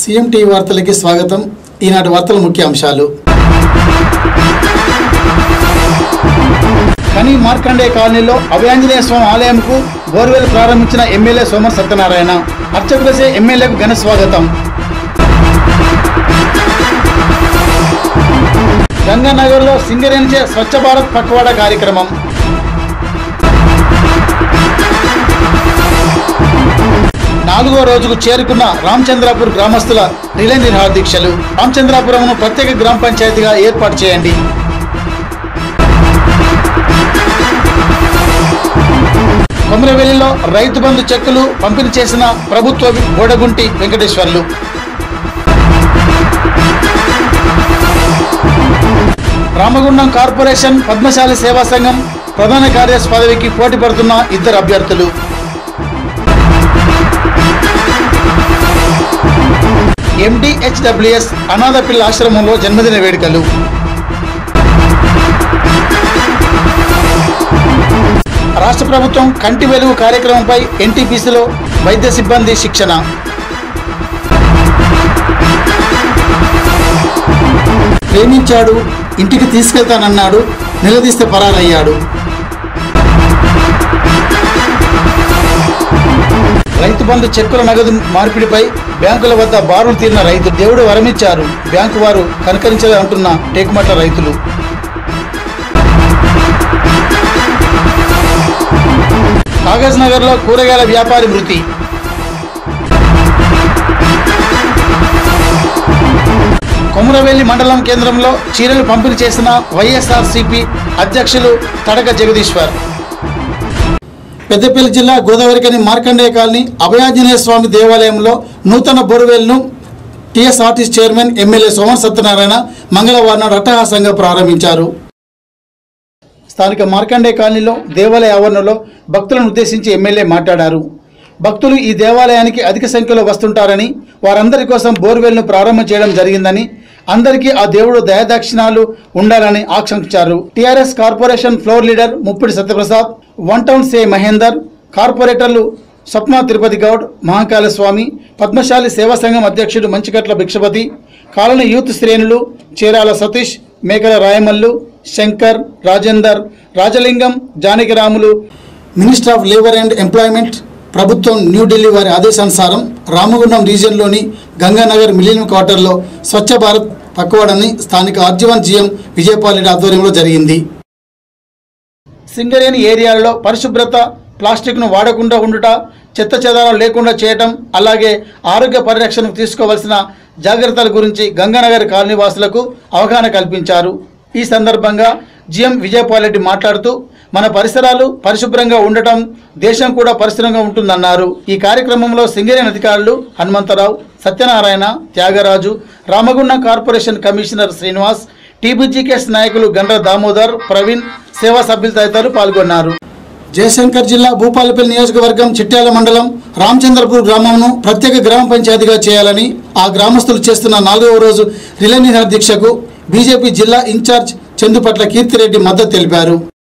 CM TV వార్తలకి స్వాగతం ఈనాటి వార్తల ముఖ్య అంశాలు కని మార్కండే కాలనీలో అభయాంజనేయ స్వామి ఆలయంకు బోర్వెల్ ప్రారంభించిన ఎమ్మెల్యే సోమర్ సత్యనారాయణ అర్చకులసే ఎమ్మెల్యేకు ఘన స్వాగతం గంగానగర్లో సింగరేణిచే స్వచ్ఛ భారత్ పక్వాడ కార్యక్రమం నాలుగో రోజుకు చేరుకున్న రామచంద్రాపూర్ గ్రామస్తుల రిలే నిరాహార దీక్షలు రామచంద్రాపురంను ప్రత్యేక గ్రామ పంచాయతీగా ఏర్పాటు చేయండి కొమరవెల్లిలో రైతు బంధు చెక్కులు పంపిణీ చేసిన ప్రభుత్వ బోడగుంటి వెంకటేశ్వర్లు రామగుండం కార్పొరేషన్ పద్మశాలి సేవా సంఘం ప్రధాన కార్యదర్శి పదవికి పోటీ పడుతున్న ఇద్దరు అభ్యర్థులు ఎండిహెచ్డబ్ల్యూఎస్ అనాథ పిల్ల ఆశ్రమంలో జన్మదిన వేడుకలు రాష్ట్ర ప్రభుత్వం కంటి వెలుగు కార్యక్రమంపై ఎన్టీపీసీలో వైద్య సిబ్బంది శిక్షణ ప్రేమించాడు ఇంటికి తీసుకెళ్తానన్నాడు నిలదీస్తే పరారయ్యాడు రైతు బంధు చెక్కుల నగదు మార్పిడిపై బ్యాంకుల వద్ద బారులు తీరిన రైతు దేవుడు వరమిచ్చారు బ్యాంకు వారు కనకరించలే అంటున్న టేకుమట్ల రైతులు కాగజ్ నగర్లో కూరగాయల వ్యాపారి మృతి కొమురవెల్లి మండలం కేంద్రంలో చీరలు పంపిణీ చేసిన వైఎస్ఆర్సీపీ అధ్యక్షులు తడక జగదీశ్వర్ పెద్దపల్లి జిల్లా గోదావరికని మార్కండేయ కాలనీ అభయాంజనేయ స్వామి దేవాలయంలో నూతన బోర్వెల్ను TSRTC chairman MLA Soman Satyanarayana మంగళవారం నాడు అట్టహాసంగా ప్రారంభించారు స్థానిక మార్కండే కాలనీలో దేవాలయ ఆవరణలో భక్తులను ఉద్దేశించి ఎమ్మెల్యే మాట్లాడారు భక్తులు ఈ దేవాలయానికి అధిక సంఖ్యలో వస్తుంటారని వారందరి కోసం బోర్వెల్ను ప్రారంభం చేయడం జరిగిందని అందరికీ ఆ దేవుడు దయాదాక్షిణాలు ఉండాలని ఆకాంక్షించారు TRS corporation floor leader Muppidi Satyaprasad one town సే మహేందర్ కార్పొరేటర్లు స్వప్న తిరుపతి గౌడ్ మహాకాళ స్వామి పద్మశాలి సేవా సంఘం అధ్యక్షుడు మంచికట్ల భిక్షపతి కాలనీ యూత్ శ్రేణులు Chirala Satish Mekala Rayamallu Shankar Rajender Rajalingam Janakiramulu minister of labour and employment ప్రభుత్వం న్యూఢిల్లీ వారి ఆదేశానుసారం రామగుండం రీజియన్లోని గంగానగర్ మిలియన్ క్వార్టర్లో స్వచ్ఛ భారత్ పక్వాడని స్థానిక ఆర్జీవన్ జీఎం విజయపాల్ రెడ్డి ఆధ్వర్యంలో జరిగింది సింగరేణి ఏరియాలలో పరిశుభ్రత ప్లాస్టిక్ను వాడకుండా ఉండుట చెత్త చెదారం లేకుండా చేయటం అలాగే ఆరోగ్య పరిరక్షణకు తీసుకోవాల్సిన జాగ్రత్తల గురించి గంగానగర్ కాలనీ వాసులకు అవగాహన కల్పించారు ఈ సందర్భంగా జిఎం విజయపాల్ రెడ్డి మాట్లాడుతూ మన పరిసరాలు పరిశుభ్రంగా ఉండటం దేశం కూడా పరిశుభ్రంగా ఉంటుందన్నారు ఈ కార్యక్రమంలో సింగరేణి అధికారులు Hanumantharao Satyanarayana Tyagaraju Ramagundam corporation commissioner Srinivas TBGKS నాయకులు గండ్ర దామోదర్ ప్రవీణ్ సేవా సభ్యులు తదితరులు పాల్గొన్నారు జయశంకర్ జిల్లా భూపాలపల్లి నియోజకవర్గం చిట్యాల మండలం రామచంద్రపూర్ గ్రామంను ప్రత్యేక గ్రామ పంచాయతీగా చేయాలని ఆ గ్రామస్తులు చేస్తున్న నాలుగవ రోజు రిలే నిరాహార దీక్షకు బీజేపీ జిల్లా ఇన్ఛార్జ్ చందుపట్ల కీర్తిరెడ్డి మద్దతు తెలిపారు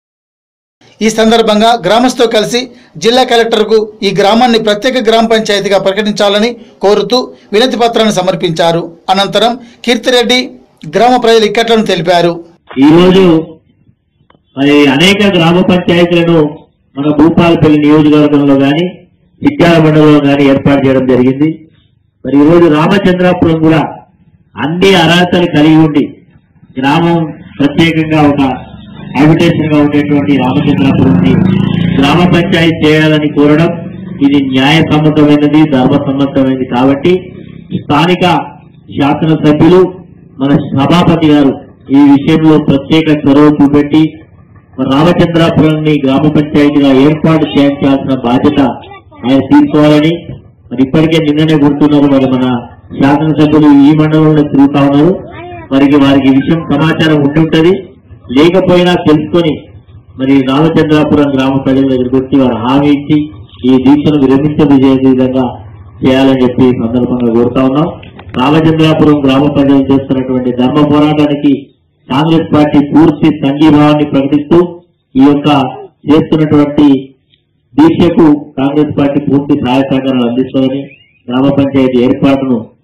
ఈ సందర్భంగా గ్రామస్తుతో కలిసి జిల్లా కలెక్టర్కు ఈ గ్రామాన్ని ప్రత్యేక గ్రామ పంచాయతీగా ప్రకటించాలని కోరుతూ వినతి పత్రాన్ని సమర్పించారు అనంతరం కీర్తిరెడ్డి గ్రామ ప్రజలు ఇక్కట్లను తెలిపారు ఈరోజు మరి అనేక గ్రామ పంచాయతీలను మన భూపాలపల్లి నియోజకవర్గంలో కానీ చిట్యాల మండలంలో కానీ ఏర్పాటు చేయడం జరిగింది మరి ఈరోజు రామచంద్రాపురం కూడా అన్ని అర్హతలు కలిగి ఉండి గ్రామం ప్రత్యేకంగా ఒక హ్యాబిటేషన్ గా ఉండేటువంటి రామచంద్రాపురంని గ్రామ పంచాయతీ చేయాలని కోరడం ఇది న్యాయ సమ్మతమైనది ధర్మ సమ్మతమైనది కాబట్టి స్థానిక శాసనసభ్యులు మన సభాపతి గారు ఈ విషయంలో ప్రత్యేక చొరవ చూపెట్టి మరి రామచంద్రాపురాన్ని గ్రామ పంచాయతీగా ఏర్పాటు చేయించాల్సిన బాధ్యత ఆయన తీసుకోవాలని మరి ఇప్పటికే నిన్ననే గుర్తున్నారు మరి మన శాసనసభ్యులు ఈ మండలంలో తిరుగుతా ఉన్నారు మరి వారికి ఈ విషయం సమాచారం ఉంటుంటది లేకపోయినా తెలుసుకొని మరి రామచంద్రాపురం గ్రామ ప్రజల దగ్గరికి వచ్చి వారు హామీ ఇచ్చి ఈ దీక్షను విరమించజేసే విధంగా చేయాలని చెప్పి ఈ సందర్భంగా కోరుతా ఉన్నాం రామచంద్రాపురం గ్రామ ప్రజలు చేస్తున్నటువంటి ధర్మ పోరాటానికి కాంగ్రెస్ పార్టీ పూర్తి సంఘీభావాన్ని ప్రకటిస్తూ ఈ యొక్క చేస్తున్నటువంటి దీక్షకు కాంగ్రెస్ పార్టీ పూర్తి సహాయ సహకారాలు అందిస్తుందని గ్రామ పంచాయతీ ఏర్పాటును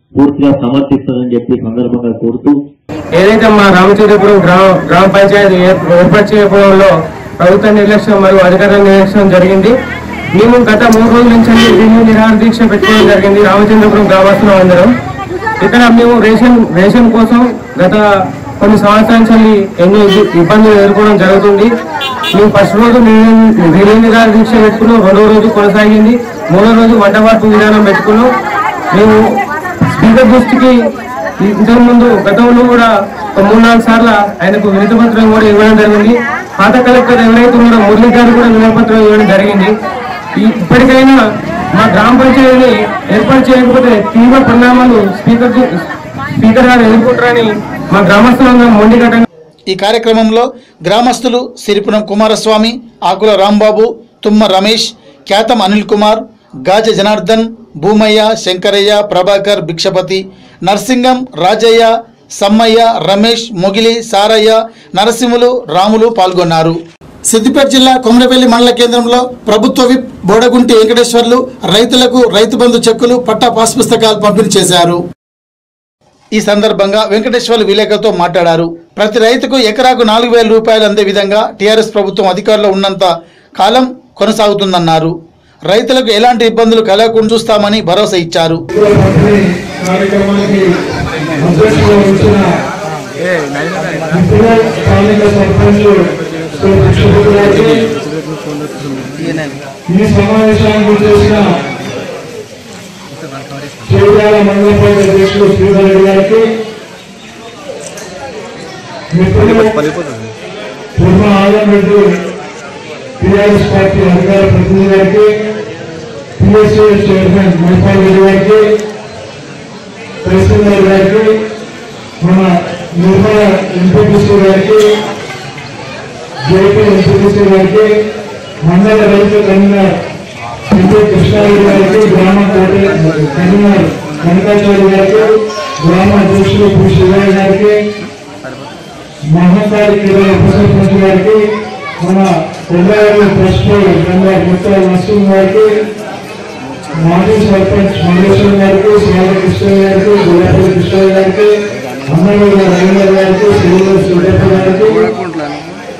పూర్తిగా సమర్థిస్తుందని చెప్పి ఈ సందర్భంగా కోరుతూ ఏదైతే మా రామచంద్రపురం గ్రామ గ్రామ పంచాయతీ ఏర్- ఏర్పాటు చేయకపోవడంలో ప్రభుత్వ నిర్లక్ష్యం మరియు అధికారుల నిర్లక్ష్యం జరిగింది మేము గత మూడు రోజుల నుంచి ఢిల్లీ నిరాహార దీక్ష పెట్టుకోవడం జరిగింది రామచంద్రపురం గ్రామస్తులం అందరం ఇక్కడ మేము రేషన్ రేషన్ కోసం గత కొన్ని సంవత్సరాల నుంచి ఎన్నో ఇబ్బంది- ఇబ్బందులు ఎదుర్కోవడం జరుగుతుంది మేము ఫస్ట్ రోజు ఢిల్లీ నిరాహార దీక్ష పెట్టుకున్నాం రెండో రోజు కొనసాగింది మూడో రోజు వంట మార్పు విధానం పెట్టుకున్నాం మేము స్పీకర్ దృష్టికి ఇంతకు ముందు గతంలో కూడా ఒక మూడు నాలుగు సార్లు ఆయనకు వినతి పత్రం కూడా ఇవ్వడం జరిగింది పాత కలెక్టర్ ఎవరైతే ఉన్నారో మురళీ గారు కూడా వినతి పత్రం ఇవ్వడం జరిగింది ఈ- ఇప్పటికైనా మా గ్రామ పంచాయతీని ఏర్పాటు చేయకపోతే తీవ్ర పరిణామాలు స్పీకర్ ది- స్పీకర్ గారు ఎదుర్కొంటారని మా గ్రామస్తులందరం మొండిగట్టంగా ఈ కార్యక్రమంలో గ్రామస్తులు సిరిపురం కుమారస్వామి ఆకుల రాంబాబు తుమ్మ రమేష్ ఖ్యాతం అనిల్ కుమార్ గాజ జనార్దన్ భూమయ్య శంకరయ్య ప్రభాకర్ భిక్షపతి నర్సింగం రాజయ్య సమ్మయ్య రమేష్ మొగిలి సారయ్య నరసింహులు రాములు పాల్గొన్నారు సిద్దిపేట జిల్లా కొమరపల్లి మండల కేంద్రంలో ప్రభుత్వ విప్ బోడగుంటి వెంకటేశ్వర్లు రైతులకు రైతు బంధు చెక్కులు పట్టా పాస్ పుస్తకాలు పంపిణీ చేశారు ఈ సందర్భంగా వెంకటేశ్వర్లు విలేకరులతో మాట్లాడారు ప్రతి రైతుకు ఎకరాకు నాలుగు వేల రూపాయలు అందే విధంగా టీఆర్ఎస్ ప్రభుత్వం అధికారంలో ఉన్నంత కాలం కొనసాగుతుందన్నారు రైతులకు ఎలాంటి ఇబ్బందులు కలగకుండా చూస్తామని భరోసా ఇచ్చారు కార్యక్రమానికి అధ్యక్షులు వచ్చిన ఇప్పుడు స్థానిక సర్పంచ్ శ్రీ కృష్ణపతి గారికి ఈ సమావేశానికి చేసిన చేయాల మండల పార్టీ అధ్యక్షులు శ్రీధర్ రెడ్డి గారికి మిత్రులు పూర్ణ ఆదం రెడ్డి టీఆర్ఎస్ పార్టీ అధికార ప్రతినిధి గారికి పిఎస్సీ చైర్మన్ మహిపాల్ రెడ్డి గారికి తహసీల్దార్ గారికి మన నిర్మల ఎంపీటీసీ గారికి జేపీ ఎంపీటీసీ గారికి మండల రైతు కన్వీనర్ ఎంపీ కృష్ణారెడ్డి గారికి గ్రామ కోటి కన్వీనర్ వెంకటాచార్య గారికి గ్రామ అధ్యక్షులు పి శివయ్య గారికి మహంకారి క్రీడల ఉప సర్పంచ్ గారికి మన కొండారెడ్డి ట్రస్ట్ మెంబర్ ముత్తాల నరసింహ గారికి మాజీ సర్పంచ్ మల్లేశ్వరం గారికి శ్రీరామ కృష్ణ గారికి గులాపల్లి కృష్ణ గారికి అన్నగూడ రవీంద్ర గారికి శ్రీనివాస్ సుబ్బప్ప గారికి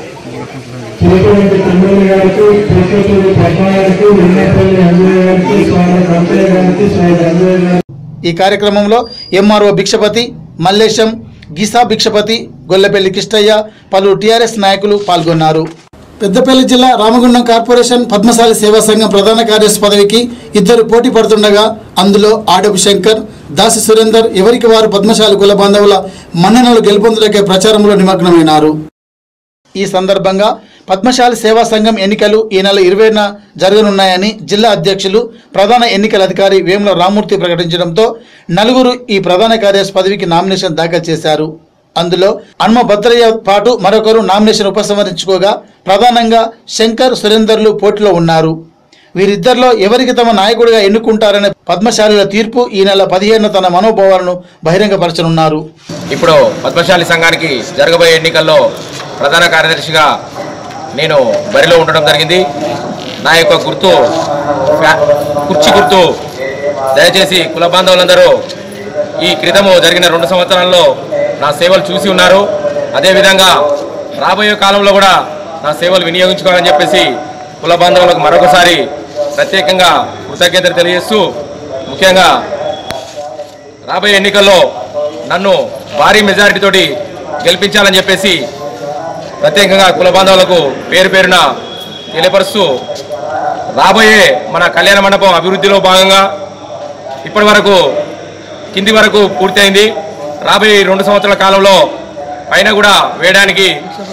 చిలకమంటి తమ్ముడి గారికి చిలకపల్లి పద్మ గారికి వెన్నపల్లి అంజయ్య గారికి స్వామి కంపయ్య గారికి స్వామి అంజయ్య గారికి ఈ కార్యక్రమంలో ఎంఆర్ఓ భిక్షపతి మల్లేశం గీసా భిక్షపతి గొల్లపల్లి కిష్టయ్య పలు టీఆర్ఎస్ నాయకులు పాల్గొన్నారు పెద్దపల్లి జిల్లా రామగుండం కార్పొరేషన్ పద్మశాలి సేవా సంఘం ప్రధాన కార్యదర్శి పదవికి ఇద్దరు పోటీ పడుతుండగా అందులో ఆడపు శంకర్ దాసి సురేందర్ ఎవరికి వారు పద్మశాలి కుల బాంధవుల మన్ననలు గెలుపొందులకే ప్రచారంలో నిమగ్నమైనారు ఈ సందర్భంగా పద్మశాలి సేవా సంఘం ఎన్నికలు ఈ నెల ఇరవైన జరగనున్నాయని జిల్లా అధ్యక్షులు ప్రధాన ఎన్నికల అధికారి వేముల రామూర్తి ప్రకటించడంతో నలుగురు ఈ ప్రధాన కార్యదర్శి పదవికి నామినేషన్ దాఖలు చేశారు అందులో హనుమ భద్రయ్య పాటు మరొకరు నామినేషన్ ఉపసంహరించుకోగా ప్రధానంగా శంకర్ సురేందర్లు పోటీలో ఉన్నారు వీరిద్దరిలో ఎవరికి తమ నాయకుడిగా ఎన్నుకుంటారనే పద్మశాలిల తీర్పు ఈ నెల పదిహేను తన మనోభావాలను బహిరంగపరచనున్నారు ఇప్పుడు పద్మశాలి సంఘానికి జరగబోయే ఎన్నికల్లో ప్రధాన కార్యదర్శిగా నేను బరిలో ఉండడం జరిగింది నా యొక్క గుర్తు ఫ్యా- కుర్చీ గుర్తు దయచేసి కుల బాంధవులందరూ ఈ క్రితము జరిగిన రెండు సంవత్సరాల్లో నా సేవలు చూసి ఉన్నారు అదేవిధంగా రాబోయే కాలంలో కూడా నా సేవలు వినియోగించుకోవాలని చెప్పేసి కుల బాంధవులకు మరొకసారి ప్రత్యేకంగా కృతజ్ఞతలు తెలియజేస్తూ ముఖ్యంగా రాబోయే ఎన్నికల్లో నన్ను భారీ మెజారిటీతోటి గెలిపించాలని చెప్పేసి ప్రత్యేకంగా కుల బాంధవులకు పేరు పేరున తెలియపరుస్తూ రాబోయే మన కళ్యాణ మండపం అభివృద్ధిలో భాగంగా ఇప్పటి వరకు కింది వరకు పూర్తయింది రాబోయే ఈ రెండు సంవత్సరాల కాలంలో పైన కూడా వేయడానికి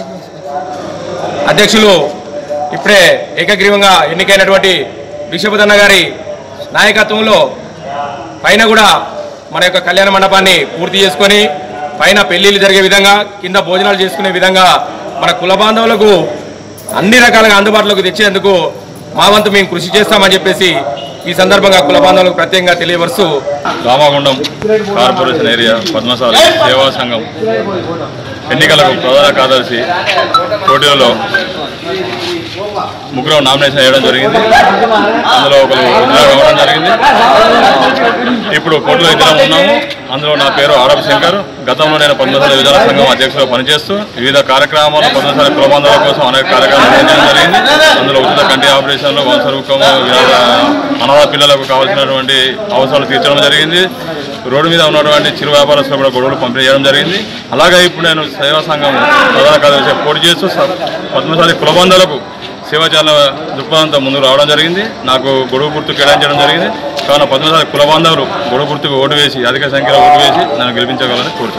అధ్యక్షులు ఇప్పుడే ఏకగ్రీవంగా ఎన్నికైనటువంటి విశ్వపదన్న గారి నాయకత్వంలో పైన కూడా మన యొక్క కళ్యాణ మండపాన్ని పూర్తి చేసుకొని పైన పెళ్లిళ్ళు జరిగే విధంగా కింద భోజనాలు చేసుకునే విధంగా మన కుల బాంధవులకు అన్ని రకాలుగా అందుబాటులోకి తెచ్చేందుకు మా వంతు మేము కృషి చేస్తామని చెప్పేసి ఈ సందర్భంగా కుల బాంధవులకు ప్రత్యేకంగా తెలియపరుస్తూ రామగుండం కార్పొరేషన్ ఏరియా పద్మశాలి సేవా సంఘం ఎన్నికలకు ప్రధాన కార్యదర్శి పోటీలలో ముగ్గురు నామినేషన్ వేయడం జరిగింది అందులో ఒకరు విడుదల కావడం జరిగింది ఇప్పుడు కోర్టులో ఇద్దరం ఉన్నాము అందులో నా పేరు ఆరబ్ శంకర్ గతంలో నేను పద్మశాలి విధాన సంఘం అధ్యక్షులుగా పనిచేస్తూ వివిధ కార్యక్రమాలు పద్మశాలి కులబంధాల కోసం అనేక కార్యక్రమాలు నిర్వహించడం జరిగింది అందులో ఉచిత కంటి ఆపరేషన్లు వంశరూపము అనాథ పిల్లలకు కావాల్సినటువంటి అవసరాలు తీర్చడం జరిగింది రోడ్డు మీద ఉన్నటువంటి చిరు వ్యాపారస్తులు కూడా గొడవలు పంపిణీ చేయడం జరిగింది అలాగే ఇప్పుడు నేను సేవా సంఘం ప్రధాన కార్యదర్శి పోటీ చేస్తూ స- పద్మశాలి కులబంధాలకు సేవాచాల దృక్పథంతో ముందుకు రావడం జరిగింది నాకు గొడుగు గుర్తు కేటాయించడం జరిగింది కావున పద్మశాలి కుల బాంధవులు గొడుగు గుర్తుకు ఓటు వేసి అధిక సంఖ్యలో ఓటు వేసి నన్ను గెలిపించగలని కోరుతున్నాను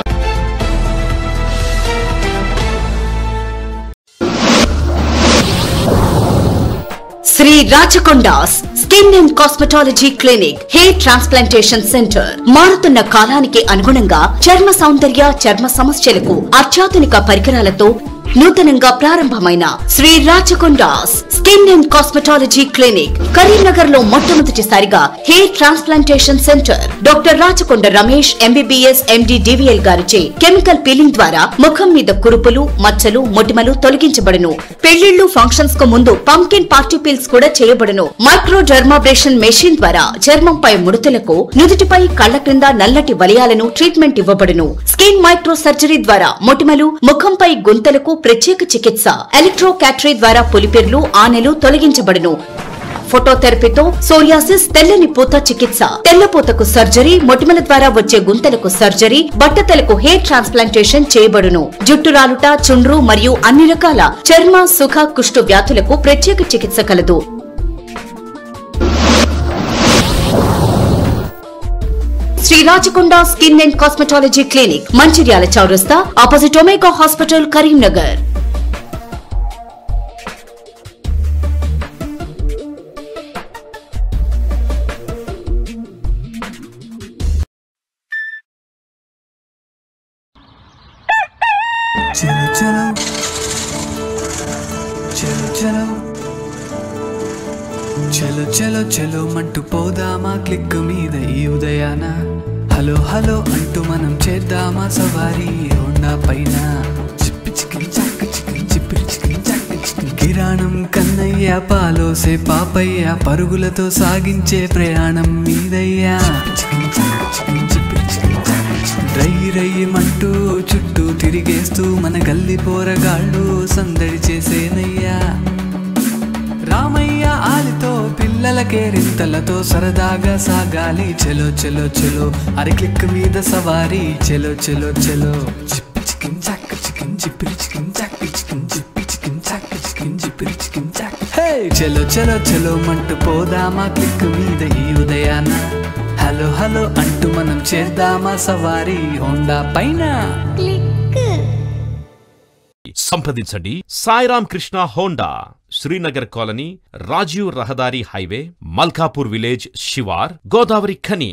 Shri Rachakonda's skin and cosmetology clinic hair transplantation centre మారుతున్న కాలానికి అనుగుణంగా చర్మ సౌందర్య చర్మ సమస్యలకు అత్యాధునిక పరికరాలతో నూతనంగా ప్రారంభమైన Shri Rachakonda's skin and cosmetology clinic Karimnagar లో మొట్టమొదటిసారిగా hair transplantation centre doctor Rachakonda Ramesh MBBS MD DVL గారిచే కెమికల్ పీలింగ్ ద్వారా ముఖం మీద కురుపులు మచ్చలు మొటిమలు తొలగించబడును పెళ్లిళ్లు ఫంక్షన్స్ కు ముందు పంకిన్ పార్టీ పీల్స్ కూడా చేయబడును మైక్రో డర్మాబ్రేషన్ మెషిన్ ద్వారా చర్మంపై ముడతలకు నుదుటిపై కళ్ల క్రింద నల్లటి వలయాలను ట్రీట్మెంట్ ఇవ్వబడును స్కిన్ మైక్రో సర్జరీ ద్వారా మొటిమలు ముఖంపై గుంతలకు ప్రత్యేక చికిత్స ఎలక్ట్రో క్యాటరీ ద్వారా పులిపిర్లు ఆనెలు తొలగించబడును ఫోటోథెరపీతో సోరియాసిస్ తెల్లని పూత చికిత్స తెల్లపూతకు సర్జరీ మొటిమల ద్వారా వచ్చే గుంతలకు సర్జరీ బట్టతలకు హెయిర్ ట్రాన్స్ప్లాంటేషన్ చేయబడును జుట్టు రాలుట చుండ్రు మరియు అన్ని రకాల చర్మ సుఖ కుష్టు వ్యాధులకు ప్రత్యేక చికిత్స కలదు Shri Rachakonda skin and cosmetology clinic Mancherial చౌరస్తా ఆపోజిట్ ఒమేగా హాస్పిటల్ కరీంనగర్ చలో చలో చలో చలో చలో చలో చలో మంటూ పోదామా క్లిక్ మీద ఈ ఉదయాన హలో హలో అంటూ మనం చేద్దామా సవారీ హోండా పైన చిప్పి చికిన్ చాక్ చికిన్ చిప్పిరి చికిన్ చాక్ చికిన్ కిరాణం కన్నయ్య పాలోసే పాపయ్య పరుగులతో సాగించే ప్రయాణం మీదయ్యా చికిన్ చాక్ చికిన్ చిప్పిరి చికిన్ చాక్ చికిన్ రై రయ్యమంటూ చుట్టూ తిరిగేస్తూ మన గల్లి పోరగాళ్ళు సందడి చేసేనయ్యా రామయ్య ఆలితో పిల్లలకే రింతలతో సరదాగా సాగాలి చెలో చెలో చెలో అరి క్లిక్ మీద సవారీ చెలో చెలో చెలో చిప్పి చికిన్ చాక్ చికిన్ చిప్పిరి చికిన్ చాక్ చికిన్ చిప్పి చికిన్ చాక్ చికిన్ చిప్పిరి చికిన్ చాక్ హే చెలో చెలో చెలో మంటూ పోదామా క్లిక్ మీద ఈ ఉదయాన హలో హలో అంటూ మనం చేద్దామా సవారీ హోండా పైన సంప్రదించండి సాయిరామ్ కృష్ణ హోండా శ్రీనగర్ కాలనీ రాజీవ్ రహదారి హైవే మల్కాపూర్ విలేజ్ శివార్ Godavarikhani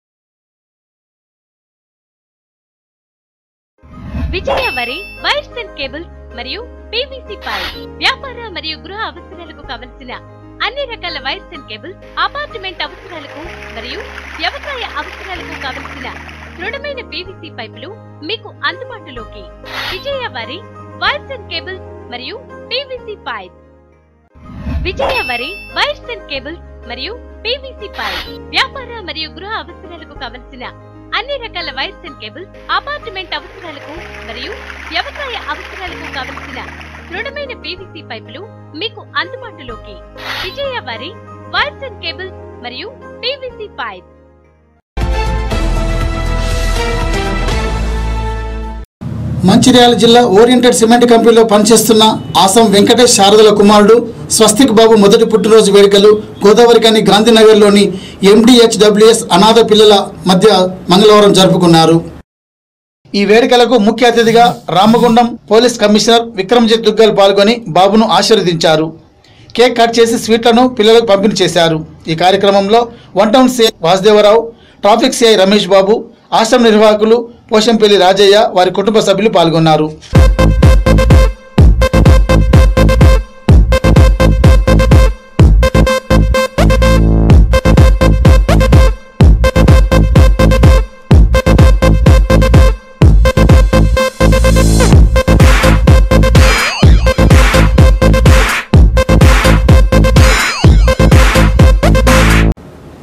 Vijaya Vari wires and cables మరియు పీవీసీ పైప్ వ్యాపార మరియు గృహ అవసరాలకు కావలసిన అన్ని రకాల వైర్స్ అండ్ కేబుల్స్ అపార్ట్మెంట్ అవసరాలకు మరియు వ్యవసాయ అవసరాలకు కావలసిన దృఢమైన పీవీసీ పైపులు మీకు అందుబాటులోకి Vijaya Vari wires and cables మరియు PVC pipe Vijaya Vari wires and cables మరియు పీవీసీ పైప్ వ్యాపార మరియు గృహ అవసరాలకు కావలసిన అన్ని రకాల వైర్స్ అండ్ కేబుల్స్ అపార్ట్మెంట్ అవసరాలకు మరియు వ్యవసాయ అవసరాలకు కావలసిన దృఢమైన పీవీసీ పైపులు మీకు అందుబాటులోకి Vijaya Vari wires and cables మరియు పీవీసీ పైప్ మంచిర్యాల జిల్లా ఓరియంటెడ్ సిమెంట్ కంపెనీలో పనిచేస్తున్న ఆసం వెంకటేష్ శారదల కుమారుడు స్వస్తిక్ బాబు మొదటి పుట్టినరోజు వేడుకలు గోదావరికని గాంధీనగర్లోని ఎండిహెచ్డబ్ల్యూఎస్ అనాథ పిల్లల మధ్య మంగళవారం జరుపుకున్నారు ఈ వేడుకలకు ముఖ్య అతిథిగా రామగుండం పోలీస్ కమిషనర్ విక్రమ్జిత్ దుగ్గల్ పాల్గొని బాబును ఆశీర్వదించారు కేక్ కట్ చేసి స్వీట్లను పిల్లలకు పంపిణీ చేశారు ఈ కార్యక్రమంలో one town CI Vasudevarao traffic CI Ramesh Babu ఆశ్రమ నిర్వాహకులు పోషంపల్లి రాజయ్య వారి కుటుంబ సభ్యులు పాల్గొన్నారు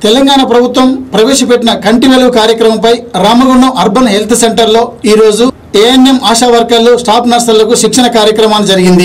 తెలంగాణ ప్రభుత్వం ప్రవేశపెట్టిన కంటి వెలుగు కార్యక్రమంపై రామగుండం అర్బన్ హెల్త్ సెంటర్లో ఈరోజు ఏఎన్ఎం ఆశా వర్కర్లు స్టాఫ్ నర్సులకు శిక్షణ కార్యక్రమాలు జరిగింది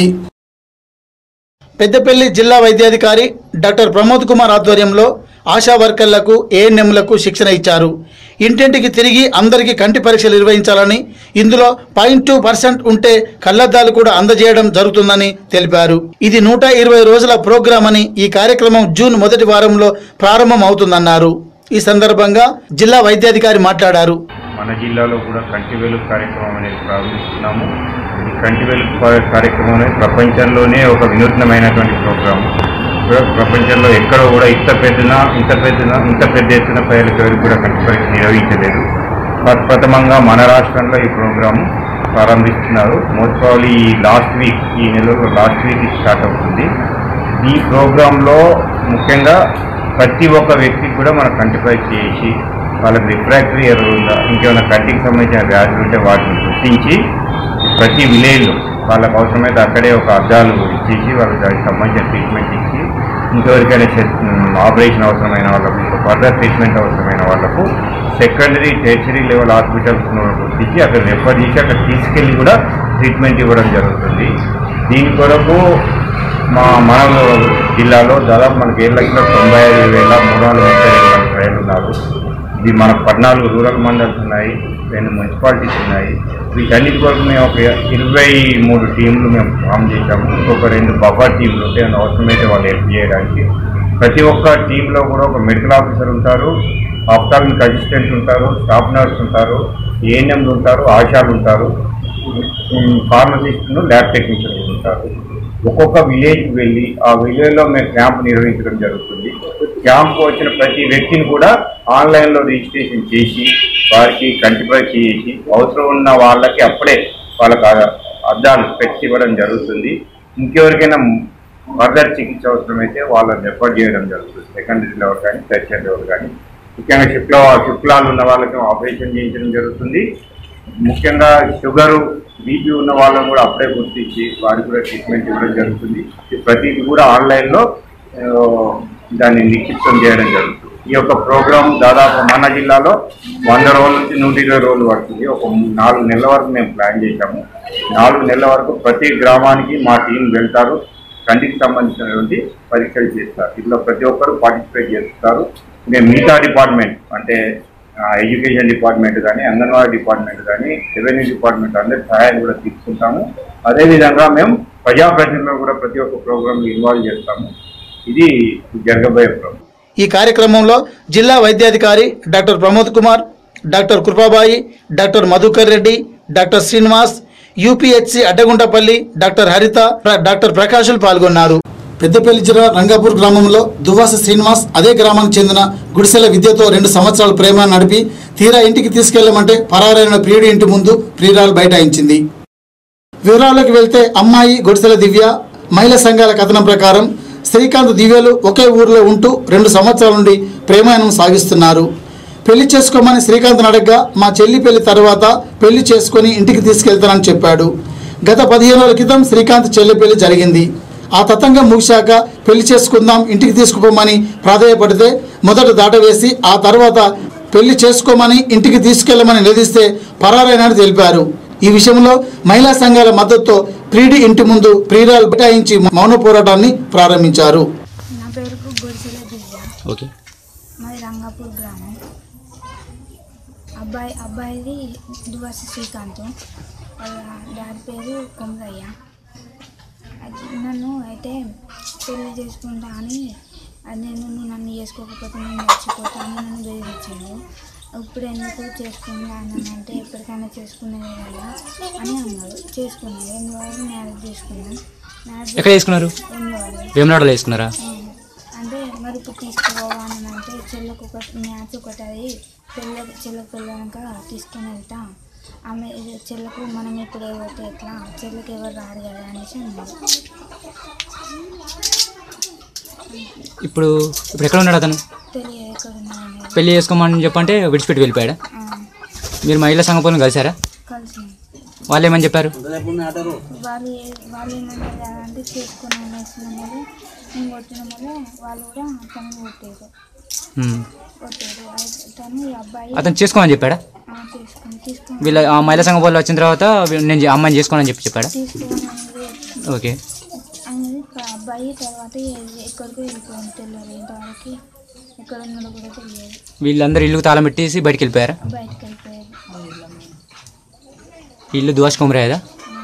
పెద్దపల్లి జిల్లా వైద్యాధికారి డాక్టర్ ప్రమోద్ కుమార్ ఆధ్వర్యంలో ఆశా వర్కర్లకు ఏఎన్ఎంలకు శిక్షణ ఇచ్చారు ఇంటింటికి తిరిగి అందరికీ కంటి పరీక్షలు నిర్వహించాలని ఇందులో పాయింట్ టూ పర్సెంట్ ఉంటే కళ్లద్దాలు కూడా అందజేయడం జరుగుతుందని తెలిపారు ఇది నూట ఇరవై రోజుల ప్రోగ్రాం అని ఈ కార్యక్రమం జూన్ మొదటి వారంలో ప్రారంభం అవుతుందన్నారు ఈ సందర్భంగా జిల్లా వైద్యాధికారి మాట్లాడారు మన జిల్లాలో కూడా కంటి వెలుగు కార్యక్రమం అనేది ప్రారంభిస్తున్నాము ఈ కంటి వెలుగు కా- కార్యక్రమం అనేది ప్రపంచంలోనే ఒక వినూత్నమైనటువంటి ప్రోగ్రాం ప్ర- ప్రపంచంలో ఎక్కడో కూడా ఇంత పెద్దన ఇంత పెద్దన ఇంత పెద్ద ఎత్తున ప్రజలకు ఎవరికి కూడా కంటి పరీక్ష నిర్వహించలేదు ప్ర- ప్రథమంగా మన రాష్ట్రంలో ఈ ప్రోగ్రాం ప్రారంభిస్తున్నారు మోస్ట్ ప్రాబ్లీ ఈ లాస్ట్ వీక్ ఈ నెలలో లాస్ట్ వీక్ స్టార్ట్ అవుతుంది ఈ ప్రోగ్రాంలో ముఖ్యంగా ప్రతి ఒక్క వ్యక్తికి కూడా మన కంటి పరీక్ష చేసి వాళ్ళకి రిఫ్రాక్టరీ ఎర్రర్ ఉందా ఇంకేమైనా కంటికి సంబంధించిన వ్యాధులు ఉంటే వాటిని గుర్తించి ప్రతి విలేజ్లో వాళ్ళకి అవసరమైతే అక్కడే ఒక అద్దాలు ఇచ్చేసి వాళ్ళకి దానికి సంబంధించిన ట్రీట్మెంట్ ఇచ్చి ఇంకెవరికైనా చెస్- ఆపరేషన్ అవసరమైన వాళ్ళకు ఇంకా ఫర్దర్ ట్రీట్మెంట్ అవసరమైన వాళ్ళకు సెకండరీ టెరిటరీ లెవెల్ హాస్పిటల్స్ గుర్తించి అక్కడ రెఫర్ చేసి అక్కడ తీసుకెళ్ళి కూడా ట్రీట్మెంట్ ఇవ్వడం జరుగుతుంది దీని కొరకు మా మన జిల్లాలో దాదాపు మనకి ఏడు లక్షల తొంభై ఐదు వేల మూడు వందల ముప్పై రెండు మంది ప్రజలు ఉన్నారు ఇది మనకు పద్నాలుగు రూరల్ మండల్స్ ఉన్నాయి రెండు మున్సిపాలిటీస్ ఉన్నాయి వీటన్నిటి కొరకు మేము ఒక ఇరవై మూడు టీంలు మేము ఫామ్ చేశాము ఇంకొక రెండు బఫర్ టీంలు ఉంటే ఏమైనా అవసరమైతే వాళ్ళు హెల్ప్ చేయడానికి ప్రతి ఒక్క టీంలో కూడా ఒక మెడికల్ ఆఫీసర్ ఉంటారు ఆఫ్టాల్మిక్ అసిస్టెంట్ ఉంటారు స్టాఫ్ నర్స్ ఉంటారు ఏఎన్ఎంలు ఉంటారు ఆశాలు ఉంటారు ఫార్మసిస్టులు ల్యాబ్ టెక్నీషియన్లు ఉంటారు ఒక్కొక్క విలేజ్కి వెళ్ళి ఆ విలేజ్లో మేము క్యాంప్ నిర్వహించడం జరుగుతుంది క్యాంప్ వచ్చిన ప్రతి వ్యక్తిని కూడా ఆన్లైన్లో రిజిస్ట్రేషన్ చేసి వారికి కంటి పరీక్ష చేసి అవసరం ఉన్న వాళ్ళకి అప్పుడే వాళ్ళకి ఆ అద్దాలు పెట్టి ఇవ్వడం జరుగుతుంది ఇంకెవరికైనా ఫర్దర్ చికిత్స అవసరమైతే వాళ్ళని రెఫర్ చేయడం జరుగుతుంది సెకండరీ లెవెల్ కానీ టెరిషరీ లెవెల్ కానీ ముఖ్యంగా శుక్ల శుక్లాలు ఉన్న వాళ్ళకి ఆపరేషన్ చేయించడం జరుగుతుంది ముఖ్యంగా షుగరు బీపీ ఉన్న వాళ్ళని కూడా అప్పుడే గుర్తించి వారికి కూడా ట్రీట్మెంట్ ఇవ్వడం జరుగుతుంది ఇది ప్రతిదీ కూడా ఆన్లైన్లో ఆ, దాన్ని నిక్షిప్తం చేయడం జరుగుతుంది ఈ యొక్క ప్రోగ్రాం దాదాపు మన జిల్లాలో వంద రోజుల నుంచి నూట ఇరవై రోజులు పడుతుంది ఒక మూ- నాలుగు నెలల వరకు మేము ప్లాన్ చేశాము నాలుగు నెలల వరకు ప్రతి గ్రామానికి మా టీం వెళ్తారు కంటికి సంబంధించినటువంటి పరీక్షలు చేస్తారు ఇందులో ప్రతి ఒక్కరు పార్టిసిపేట్ చేస్తారు మేము మిగతా డిపార్ట్మెంట్ అంటే ఆ, ఎడ్యుకేషన్ డిపార్ట్మెంట్ కానీ అంగన్వాడీ డిపార్ట్మెంట్ కానీ రెవెన్యూ డిపార్ట్మెంట్ అందరి సహాయం కూడా తీసుకుంటాము అదేవిధంగా మేము ప్రజాప్రతినిధులను కూడా ప్రతి ఒక్క ప్రోగ్రాంలో ఇన్వాల్వ్ చేస్తాము ఇది జరగబోయే ప్రోగ్రాం ఈ కార్యక్రమంలో జిల్లా వైద్యాధికారి doctor Pramod Kumar doctor Kripabai doctor Madhukar Reddy doctor Srinivas UPHC Addaguntapalli doctor Haritha ప్ర- డాక్టర్ ప్రకాశులు పాల్గొన్నారు పెద్దపల్లి జిల్లా రంగాపూర్ గ్రామంలో దువ్వాస శ్రీనివాస్ అదే గ్రామానికి చెందిన గుడిసెల విద్యతో రెండు సంవత్సరాల ప్రేమ నడిపి తీరా ఇంటికి తీసుకెళ్లమంటే పరారైన ప్రియుడి ఇంటి ముందు ప్రియురాలు బైఠాయించింది వివరాల్లోకి వెళ్తే అమ్మాయి గుడిసెల దివ్య మహిళా సంఘాల కథనం ప్రకారం శ్రీకాంత్ దివ్యలు ఒకే ఊరిలో ఉంటూ రెండు సంవత్సరాల నుండి ప్రేమాయణం సాగిస్తున్నారు పెళ్లి చేసుకోమని శ్రీకాంత్ అడగ్గా మా చెల్లి పెళ్లి తర్వాత పెళ్లి చేసుకొని ఇంటికి తీసుకెళ్తానని చెప్పాడు గత పదిహేను రోజుల క్రితం శ్రీకాంత్ చెల్లి పెళ్లి జరిగింది ఆ తతంగం ముగిశాక పెళ్లి చేసుకుందాం ఇంటికి తీసుకుపోమని ప్రాధాయపడితే మొదట దాటవేసి ఆ తర్వాత పెళ్లి చేసుకోమని ఇంటికి తీసుకెళ్లమని నిలదీస్తే పరారైనని తెలిపారు ఈ విషయంలో మహిళా సంఘాల మద్దతుతో ప్రియుడి ఇంటి ముందు ప్రియురాలు బటాయించి మౌన పోరాటాన్ని ప్రారంభించారు నా పేరు గుడిసెల దివ్య ఓకే మాది రంగాపూర్ గ్రామం అబ్బాయి అబ్బాయిది దువాసి శ్రీకాంత్ వాళ్ళ డాడీ పేరు కొమరయ్య అయితే నన్ను అయితే పెళ్లి చేసుకుంటా అని అది నేను నువ్వు నన్ను చేసుకోకపోతే నేను చచ్చిపోతాను నన్ను బెదిరించాడు ఇప్పుడు ఎందుకు చేసుకున్నాను అంటే ఎప్పటికైనా చేసుకునేది కదా అని అన్నాడు చేసుకున్నాను ఎందువల్ల మ్యారేజ్ చేసుకున్నాను మ్యారేజ్ ఎక్కడ చేసుకున్నారు వేములవాడలో. వేమనాడలో చేసుకున్నారా అంటే మరి ఇప్పుడు తీసుకోవాలని అంటే చెల్లకు ఒక మ్యాచ్ ఒకటి అది పెళ్ళ చెల్లకు పెళ్ళాక తీసుకుని వెళ్తా ఆమె ఇది చెల్లకు మనం ఇప్పుడు ఎవరితే ఎట్లా చెల్లకు ఎవరు రారు కదా అనేసి అన్నాడు ఇప్పుడు ఇప్పుడు ఎక్కడ ఉన్నాడు అతను తెలియదు ఎక్కడ ఉన్నాయని పెళ్లి చేసుకోమని చెప్పంటే విడిచిపెట్టి వెళ్ళిపోయాడా మీరు మహిళా సంఘ పనులు కలిసారా కలిసి వాళ్ళు ఏమని చెప్పారు వాళ్ళు ఏ- వాళ్ళు ఏమన్నారు అంటే చేసుకుని అనేసి అన్నారు నేను కొట్టిన వల్ల వాళ్ళు కూడా తనని కొట్టారు ఉమ్. కొట్టారు అయితే తను ఈ అబ్బాయి అతను చేసుకోమని చెప్పాడా ఆ, తీసుకొని తీసుకొని వీళ్ళ ఆ మహిళా సంఘం వాళ్ళు వచ్చిన తర్వాత వీ- నేను ఈ అమ్మాయిని చేసుకోనని చెప్పి చెప్పాడా తీసుకొని ఓకే అనేది ఒక అబ్బాయి తర్వాత ఎ- ఎక్కడికో వెళ్ళిపోయింది తెలియదు ఇంతవరకు ఎక్కడ ఉన్నాడో కూడా తెలియదు వీళ్ళందరూ ఇల్లు తాళం పెట్టేసి బయటికి వెళ్ళిపోయారా బయటకు వెళ్ళిపోయారు ఈ ఇల్లు దువాష్ కుమరాయదా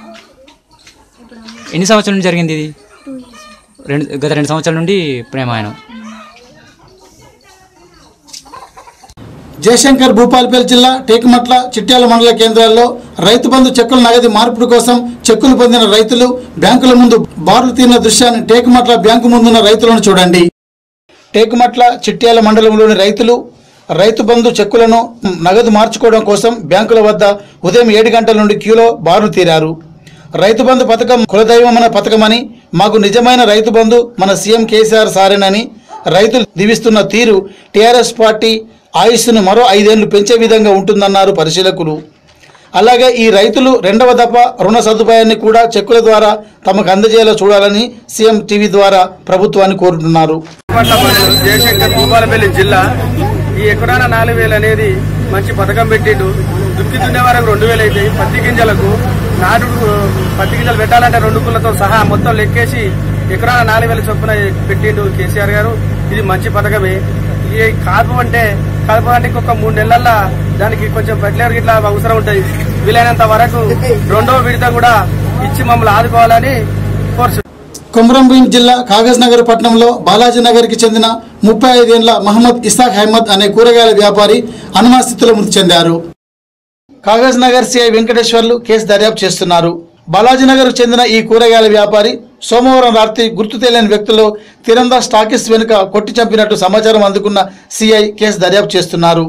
ఎన్ని సంవత్సరాల నుండి జరిగింది ఇది టూ ఇయర్స్ రెండు గత రెండు సంవత్సరాల నుండి ప్రేమాయణం జయశంకర్ భూపాలపల్లి జిల్లా టేకుమట్ల చిట్యాల మండల కేంద్రాల్లో రైతు బంధు చెక్కుల నగదు మార్పిడి కోసం చెక్కులు పొందిన రైతులు బ్యాంకుల ముందు బారులు తీరిన దృశ్యాన్ని టేకుమట్ల బ్యాంకు ముందున్న రైతులను చూడండి టేకుమట్ల చిట్యాల మండలంలోని రైతులు రైతు బంధు చెక్కులను నగదు మార్చుకోవడం కోసం బ్యాంకుల వద్ద ఉదయం ఏడు గంటల నుండి క్యూలో బారులు తీరారు రైతు బంధు పథకం కులదైవమైన పథకమని మాకు నిజమైన రైతు బంధు మన సీఎం కేసీఆర్ సారేనని రైతులు దీవిస్తున్న తీరు టీఆర్ఎస్ పార్టీ ఆయుష్ను మరో ఐదేళ్లు పెంచే విధంగా ఉంటుందన్నారు పరిశీలకులు అలాగే ఈ రైతులు రెండవ దఫ రుణ సదుపాయాన్ని కూడా చెక్కుల ద్వారా తమకు అందజేలా చూడాలని సీఎం టీవీ ద్వారా ప్రభుత్వాన్ని కోరుతున్నారు జయశంకర్ భూపాలపల్లి జిల్లా ఈ ఎకరాన నాలుగు వేలు అనేది మంచి పథకం పెట్టిండు దుక్కి దున్నే వరకు రెండు వేలు అయితే పత్తి గింజలకు నాటు పత్తి గింజలు పెట్టాలంటే రెండు కులతో సహా మొత్తం లెక్కేసి ఎకరాన నాలుగు వేల చొప్పున పెట్టిండు కేసీఆర్ గారు ఇది మంచి పథకమే ఈ కాపు అంటే కలపడానికి ఒక మూడు నెలల్లో దానికి కొంచెం ఫెర్టిలైజర్ ఇట్లా అవసరం ఉంటుంది వీలైనంత వరకు రెండవ విడత కూడా ఇచ్చి మమ్మల్ని ఆదుకోవాలని కోరుచు కొమరంభీం జిల్లా కాగజ్ నగర్ పట్టణంలో బాలాజీ నగర్కి చెందిన ముప్పై ఐదేళ్ల మహమ్మద్ ఇసాక్ అహ్మద్ అనే కూరగాయల వ్యాపారి అనుమాస్థితిలో మృతి చెందారు Kagaznagar CI Venkateswarlu case దర్యాప్తు చేస్తున్నారు బాలాజీ నగర్కు చెందిన ఈ కూరగాయల వ్యాపారి సోమవారం రాత్రి గుర్తు తెలియని వ్యక్తులు తిరందా స్టాకిస్ వెనుక కొట్టి చంపినట్టు సమాచారం అందుకున్న సిఐ కేసు దర్యాప్తు చేస్తున్నారు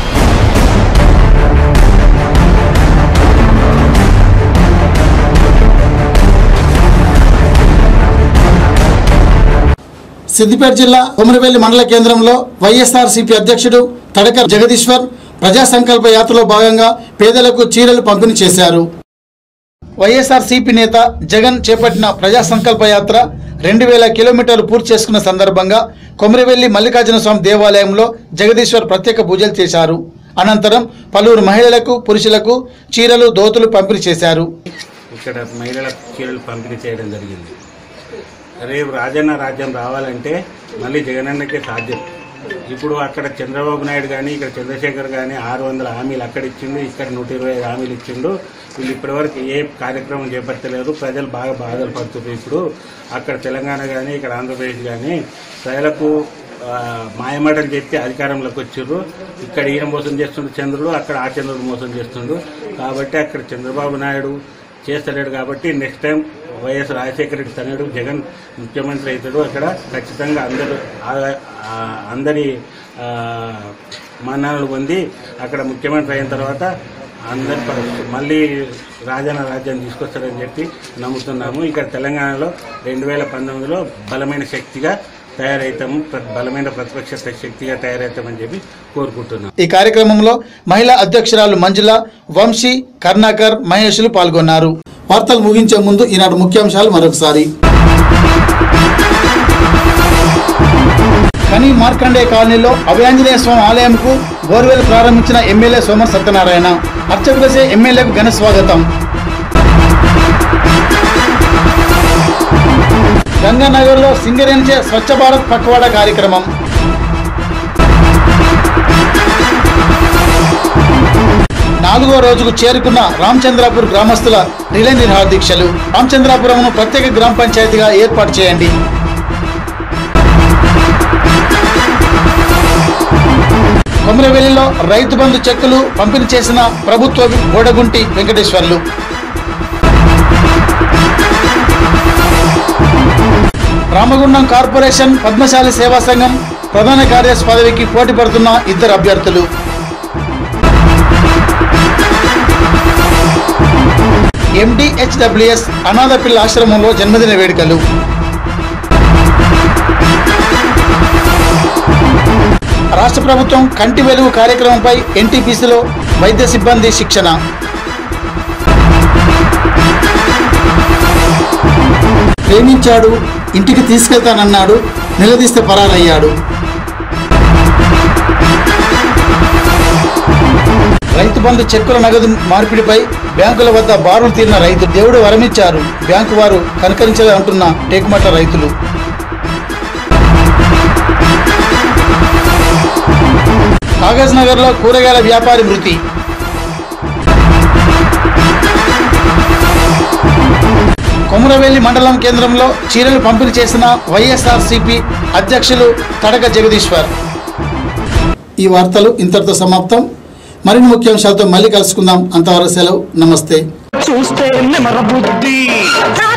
సిద్దిపేట జిల్లా కొమరవెల్లి మండల కేంద్రంలో వైఎస్ఆర్సీపీ అధ్యక్షుడు తడక జగదీశ్వర్ ప్రజా సంకల్ప యాత్రలో భాగంగా పేదలకు చీరలు పంపిణీ చేశారు వైఎస్ఆర్సీపీ నేత జగన్ చేపట్టిన ప్రజా సంకల్ప యాత్ర రెండు వేల కిలోమీటర్లు పూర్తి చేసుకున్న సందర్భంగా కొమరవెల్లి మల్లికార్జున స్వామి దేవాలయంలో జగదీశ్వర్ ప్రత్యేక పూజలు చేశారు అనంతరం పలువురు మహిళలకు పురుషులకు చీరలు దోతులు పంపిణీ చేశారు ఇక్కడ మహిళలకు చీరలు పంపిణీ చేయడం జరిగింది రేపు రాజన్న రాజ్యం రావాలంటే మళ్ళీ జగనన్నకే సాధ్యం ఇప్పుడు అక్కడ చంద్రబాబు నాయుడు కానీ ఇక్కడ చంద్రశేఖర్ కానీ ఆరు వందల హామీలు అక్కడ ఇచ్చిండు ఇక్కడ నూట ఇరవై ఐదు హామీలు ఇచ్చిండు వీళ్ళు ఇప్పటివరకు ఏ కార్యక్రమం చేపట్టలేరు ప్రజలు బాగా బాధలు పడుతున్నారు ఇప్పుడు అక్కడ తెలంగాణ కానీ ఇక్కడ ఆంధ్రప్రదేశ్ కానీ ప్రజలకు ఆ, మాయమాటలు చెప్పి అధికారంలోకి వచ్చిర్రు ఇక్కడ ఈయన మోసం చేస్తుండు చంద్రుడు అక్కడ ఆ చంద్రుడు మోసం చేస్తుండు కాబట్టి అక్కడ చంద్రబాబు నాయుడు చేస్తలేడు కాబట్టి next time YS Rajasekhara Reddy తనయుడు జగన్ ముఖ్యమంత్రి అవుతాడు అక్కడ ఖచ్చితంగా అందరూ ఆ- ఆ అందరి ఆ, మన్నాలు పొంది అక్కడ ముఖ్యమంత్రి అయిన తర్వాత అందరి ప- మళ్ళీ రాజన్న రాజ్యాన్ని తీసుకొస్తారని చెప్పి నమ్ముతున్నాము ఇక్కడ తెలంగాణలో రెండు వేల పంతొమ్మిదిలో బలమైన శక్తిగా తయారవుతాము ప్ర- బలమైన ప్రతిపక్ష శక్తిగా తయారవుతామని చెప్పి కోరుకుంటున్నాం ఈ కార్యక్రమంలో మహిళా అధ్యక్షురాలు మంజుల వంశీ కర్ణాకర్ మహేష్లు పాల్గొన్నారు వార్తలు ముగించే ముందు ఈనాడు ముఖ్యాంశాలు మరొకసారి కని మార్కండే కాలనీలో అభయాంజనేయ స్వామి ఆలయంకు బోర్వెల్ ప్రారంభించిన ఎమ్మెల్యే సోమర్ సత్యనారాయణ అర్చకులసే ఎమ్మెల్యేకు ఘన స్వాగతం గంగానగర్లో సింగరేణిచే స్వచ్ఛ భారత్ పక్వాడా కార్యక్రమం నాలుగో రోజుకు చేరుకున్న రామచంద్రాపూర్ గ్రామస్తుల రిలే నిరాహార దీక్షలు రామచంద్రాపురంను ప్రత్యేక గ్రామ పంచాయతీగా ఏర్పాటు చేయండి కొమరవెల్లిలో రైతు బంధు చెక్కులు పంపిణీ చేసిన ప్రభుత్వ గోడగుంటి వెంకటేశ్వర్లు రామగుండం కార్పొరేషన్ పద్మశాలి సేవా సంఘం ప్రధాన కార్యదర్శి పదవికి పోటీ పడుతున్న ఇద్దరు అభ్యర్థులు ఎండిహెచ్డబ్ల్యూఎస్ అనాథ పిల్ల ఆశ్రమంలో జన్మదిన వేడుకలు రాష్ట్ర ప్రభుత్వం కంటి వెలుగు కార్యక్రమంపై ఎన్టీపీసీలో వైద్య సిబ్బంది శిక్షణ ప్రేమించాడు ఇంటికి తీసుకెళ్తానన్నాడు నిలదీస్తే పరారయ్యాడు బంధు చెక్కుల నగదు మార్పిడిపై బ్యాంకుల వద్ద బారులు తీరిన రైతులు దేవుడు వరమిచ్చారు బ్యాంకు వారు కనకరించలే అంటున్న టేకుమట్ల రైతులు కాగజ్ నగర్లో కూరగాయల వ్యాపారి మృతి కొమురవెల్లి మండలం కేంద్రంలో చీరలు పంపిణీ చేసిన వైఎస్ఆర్సీపీ అధ్యక్షులు తడక జగదీశ్వర్ ఈ వార్తలు ఇంతటితో సమాప్తం మరిన్ని ముఖ్యాంశాలతో మళ్ళీ కలుసుకుందాం అంతవరకు సెలవు నమస్తే చూస్తే నెమర బుద్ధి